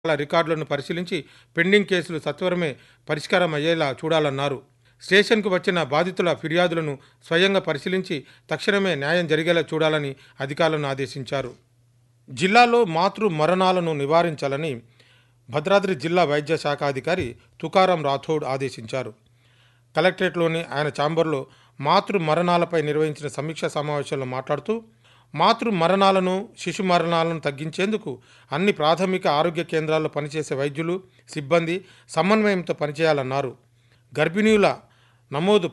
వాళ్ళ రికార్డులను పరిశీలించి పెండింగ్ కేసులు సత్వరమే పరిష్కారం అయ్యేలా చూడాలన్నారు స్టేషన్కు వచ్చిన బాధితుల ఫిర్యాదులను స్వయంగా పరిశీలించి తక్షణమే న్యాయం జరిగేలా చూడాలని అధికారులను ఆదేశించారు జిల్లాలో మాతృ మరణాలను నివారించాలని భద్రాద్రి జిల్లా వైద్య శాఖ అధికారి తుకారాం రాథోడ్ ఆదేశించారు కలెక్టరేట్లోని ఆయన ఛాంబర్లో మాతృ మరణాలపై నిర్వహించిన సమీక్షా సమావేశంలో మాట్లాడుతూ మాతృ మరణాలను శిశు మరణాలను తగ్గించేందుకు అన్ని ప్రాథమిక ఆరోగ్య కేంద్రాల్లో పనిచేసే వైద్యులు సిబ్బంది సమన్వయంతో పనిచేయాలన్నారు గర్భిణీల నమోదు